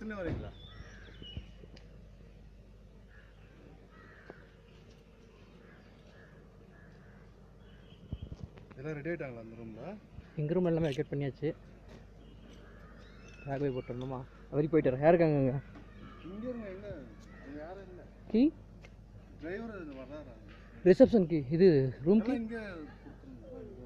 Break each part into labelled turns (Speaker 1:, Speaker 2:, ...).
Speaker 1: எடுத்துன்னு வரீங்களா எல்லாம் ரெடி ஆயிட்டாங்களா அந்த ரூம்ல
Speaker 2: எங்கள் ரூம் எல்லாமே வெக்கேட் பண்ணியாச்சு பேக் போய் போட்டுருந்தோமா வரி போயிட்டு வரேன் யாருக்காங்க அங்கே
Speaker 1: இங்க இருங்க எங்க அங்க யாரும் இல்ல
Speaker 2: கீ
Speaker 1: டிரைவர் வர்றாரா
Speaker 2: ரிசப்ஷன் கீ இது ரூம் கீ
Speaker 1: எல்லாம் இங்க கொடுத்துருங்க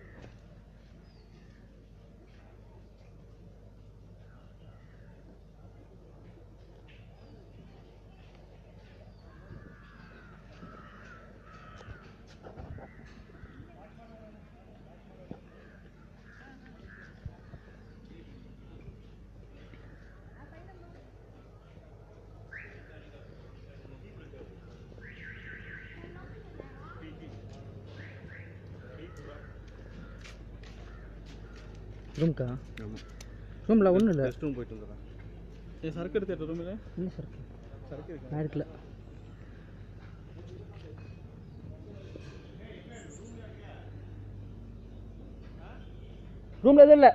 Speaker 2: ரூம்க்கா
Speaker 1: ஆமாம்
Speaker 2: ரூமில் ஒன்றும் இல்லை
Speaker 1: ரெஸ்ட் ரூம் போயிட்டு வந்துடுறேன் ஏன் சரக்கு எடுத்து ரூமில்
Speaker 2: இல்லை சார்
Speaker 1: சரக்கு இருக்கு
Speaker 2: நான் எடுக்கல ரூமில் எதுவும் இல்லை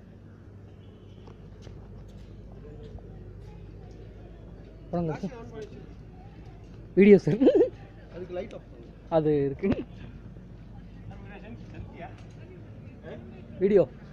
Speaker 2: போங்க வீடியோ சார்
Speaker 1: அதுக்கு லைட் ஆஃப்
Speaker 2: அது இருக்கு வீடியோ